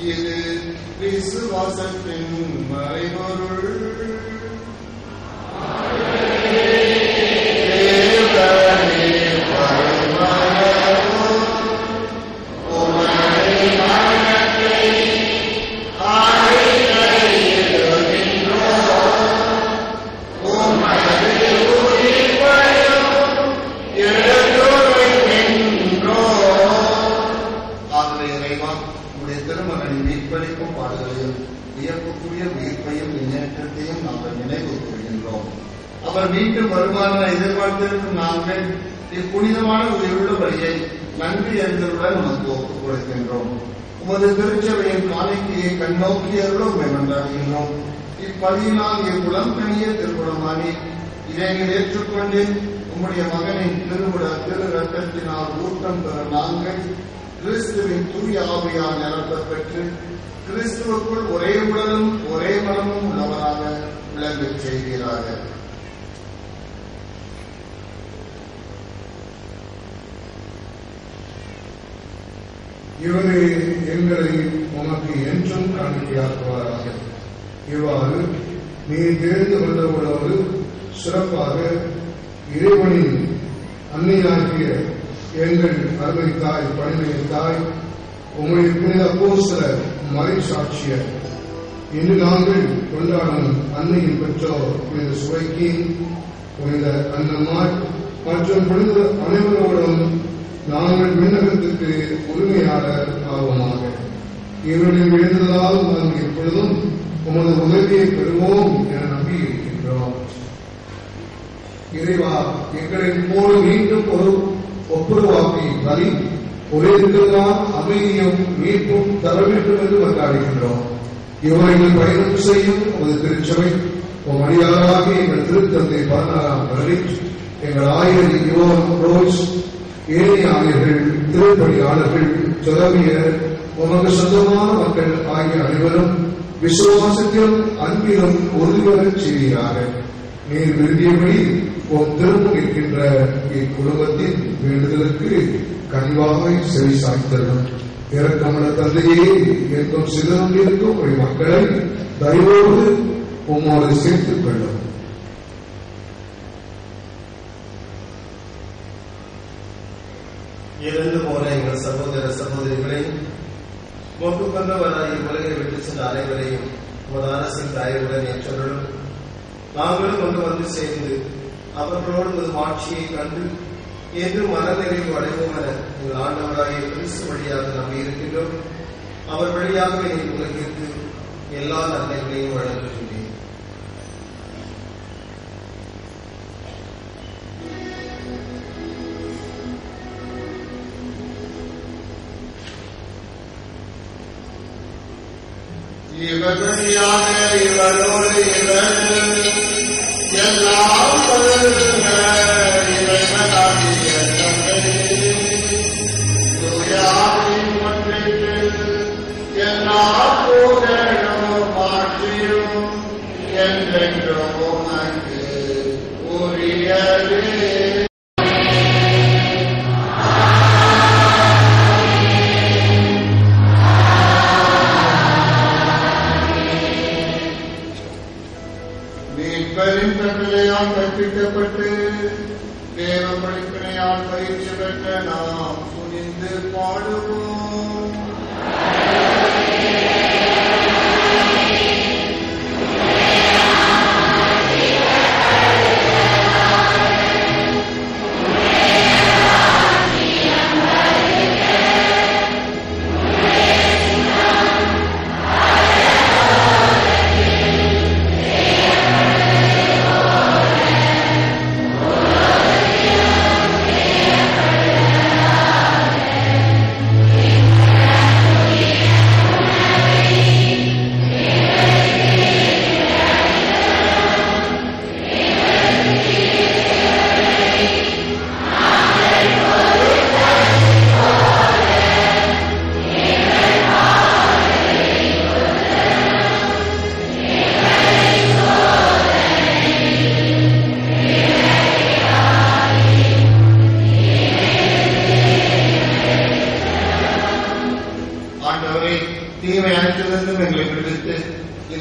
இது விசுவாசத்தின் மறைபொருள் தேவனே பரமனோ, உமது மனத்தை ஆய்கையிடுகின்றோம். உமது உயிர்ப்பையும் எடுத்துரைக்கின்றோம். ஆகவே இறைவா, உம்முடைய திருமகனின் மீட்பளிக்கும் பாடுகளையும் வியப்புக்குரிய உயிர்ப்பையும் முன்னேற்றத்தையும் நாங்கள் நினைவு கூறுகின்றோம் அவர் மீண்டும் வருமான எதிர்பார்த்திருக்கும் நாங்கள் இப்புனிதமான உயிருள்ள வழியை நன்றி அறிந்தருடன் நமக்கு ஒப்புக் கொடுக்கின்றோம் உமது திருச்சபையின் காணிக்கையை கண்ணோக்கி அருளும் என்றாகின்றோம் இப்பதியினால் இவ்வுளம் கனிய திருக்குளமானி இதை நீர் ஏற்றுக்கொண்டு உம்முடைய மகனின் திருவிட திரு ரத்தத்தினால் ஊட்டம் பெற நாங்கள் கிறிஸ்துவின் தூய ஆவியால் நிரப்பப் பெற்று கிறிஸ்துவுக்குள் ஒரே உடலும் ஒரே மனமும் உள்ளவராக விளங்கச் செய்கிறார்கள் இவரே எங்களை உமக்கு என்றும் காணிக்கையாக்குவாராக இவ்வாறு நீ தெரிந்து கொண்டவர்களோடு சிறப்பாக இறைவனின் அன்னையாகிய எங்கள் அருமை தாய் பணிமை தாய் உம்முடைய புனித அப்போஸ்தல மறைசாட்சியர் இன்று நாங்கள் கொண்டாடும் அன்னையின் பெற்றோர் புனித சுவைக்கி புனித அன்னம்மாள் மற்றும் புனித அனைவரோடும் நாங்கள் விண்ணகத்துக்கு உரிமையாளர் ஆவோமாக இவருடைய விழுந்ததால் நாங்கள் எப்பொழுதும் உமது உதவியை பெறுவோம் என நம்பி இருக்கின்றோம் இறைவா எங்களை போல மீண்டும் ஒரு ஒப்புரவாக்கி வழி ஒரே திருநாள் அமைதியும் மீட்பும் தர வேண்டும் என்று கொண்டாடுகின்றோம் இவர்கள் பயணம் செய்யும் உமது திருச்சபை உம் அடியாராக எங்கள் திருத்தந்தை பதினாறாம் வருடம் எங்கள் ஆயிரம் யோன் ரோஸ் ஏனைய ஆயர்கள் திருப்பணியாளர்கள் துறவியர் உமக்கு சொந்தமான மக்கள் ஆகிய அனைவரும் விசுவாசத்திலும் அன்பிலும் உறுதிவரச் செய்கிறார்கள் நீர் விரும்பியபடி உன் திரும்ப நிற்கின்ற இக்குடும்பத்தின் வேண்டுதலுக்கு கனிவாக செவி சாய்த்தரும் இறக்கமுள்ள தந்தையே எங்கும் சிதறம் இருக்கும் ஒரு மக்களை தயவோடு உம்மோடு சேர்த்துக் கொள்ளும் இறந்து போன எங்கள் சகோதர சகோதரிகளை மொக்கு கொண்டவராய் உலகை விட்டு சென்ற அனைவரையும் உமது அரசின் தயவுடன் ஏற்றவர்களும் நாங்களும் கொண்டு வந்து சேர்ந்து அவர்களோடு உமது மாட்சியை கண்டு என்று மனநிறைவு அடைவோம் என எங்கள் ஆண்டவராகிய கிறிஸ்து வழியாக நம்பி இருக்கின்றோம் அவர் வழியாகவே நீ உலகிற்கு எல்லா நன்மைகளையும் வழங்குகின்றேன் இவர் வழியாக இவரோடு இவர் எல்லாம் வல்ல இறைவனாகிய தந்தை, தூயாவின் ஒன்றிப்பில் எல்லா புகழும் மாற்றியும் என்றென்றும் உமக்கு உரியதே மீட்பரின் கட்டளையால் கற்பிக்கப்பட்டு தேவ படிப்பினையால் பயிற்சி பெற்ற நாம் துணிந்து பாடுவோம் Amen.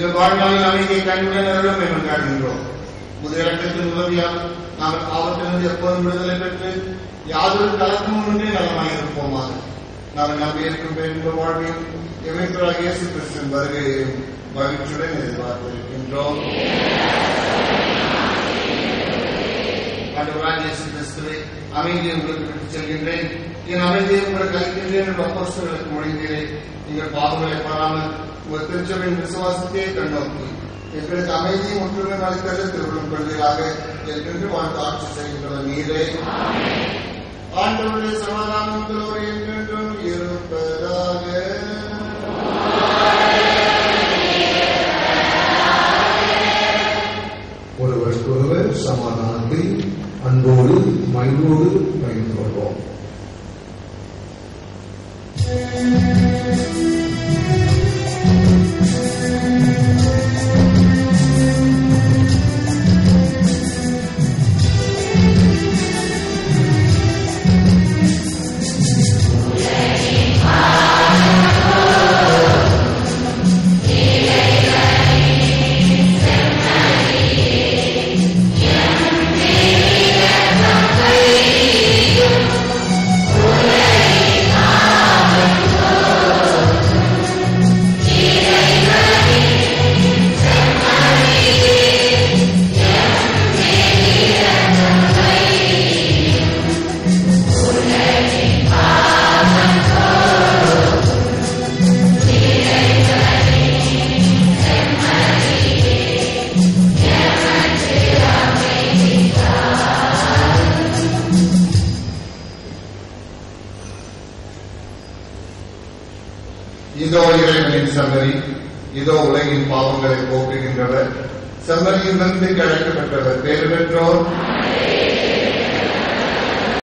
எங்கள் வாழ்நாளில் அமைதியை கண்ணுடன் அருளும் என்று காண்கின்றோம் முதிரக்கத்தின் உதவியால் நாங்கள் பாவத்திலிருந்து எப்போதும் விடுதலை பெற்று யாதொரு கலக்கமும் இன்றி நலமாயிருப்போமாக நாங்கள் நம்பியிருக்கும் பெரும்ப வாழ்வில் இமைத்துறாக இயேசு கிறிஸ்துவின் வருகையையும் மகிழ்ச்சியுடன் எதிர்பார்த்திருக்கின்றோம் ஆண்டவராக இயேசு கிறிஸ்துவை அமைதியை உங்களுக்கு விட்டுச் செல்கின்றேன் என் அமைதியை உங்களுக்கு அளிக்கின்றேன் என்று அப்போஸ்தலர்களுக்கு மொழிகிறேன் நீங்கள் பாவங்களை பாராமல் உங்கள் திருச்சபையின் விசுவாசத்தையே கண்ணோக்கி எங்களுக்கு அமைதியும் ஒற்றுமை அளிக்கிறது திருவிழம் கொள்கிறாக என்று வாழ்ந்து ஆட்சி செய்கின்றவர் நீரே ஆண்டவருடைய சமாதானங்களோடு என்றென்றும் இருப்பதாக ஒருவருக்கொருவர் சமாதானத்தை அன்போடு மகிழ்வோடு பகிர்ந்து கொள்வோம் இதோ இறைவனின் சந்தரி இதோ உலகின் பாவங்களை போக்குகின்றவர் செம்மறியின் வந்து அழைக்கப்பட்டவர் பேறு பெற்றோர்